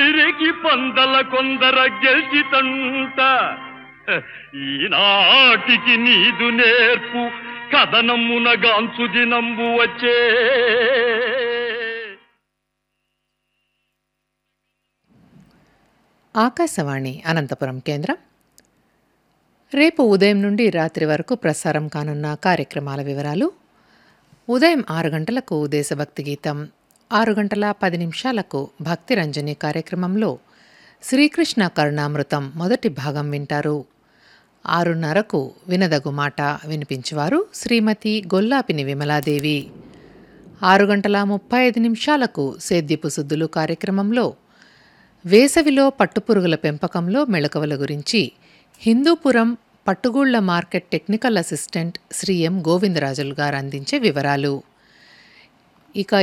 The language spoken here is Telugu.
పిరికి పందల కొందర గెలిచితంట ఈనాటికి నీదు నేర్పు కథనమున గాంచు దినంబు వచ్చే ఆకాశవాణి అనంతపురం కేంద్రం రేపు ఉదయం నుండి రాత్రి వరకు ప్రసారం కానున్న కార్యక్రమాల వివరాలు ఉదయం ఆరు గంటలకు దేశభక్తి గీతం ఆరు గంటల పది నిమిషాలకు భక్తి రంజని కార్యక్రమంలో శ్రీకృష్ణ కరుణామృతం మొదటి భాగం వింటారు ఆరున్నరకు వినదగు మాట వినిపించువారు శ్రీమతి గొల్లాపిని విమలాదేవి ఆరు గంటల ముప్పై ఐదు నిమిషాలకు సేద్యపు సుద్దులు కార్యక్రమంలో వేసవిలో పట్టుపురుగుల పెంపకంలో మెళకువల గురించి హిందూపురం పట్టుగూళ్ల market technical assistant Shri M Govindarajulu గారు అందించే వివరాలు ఇక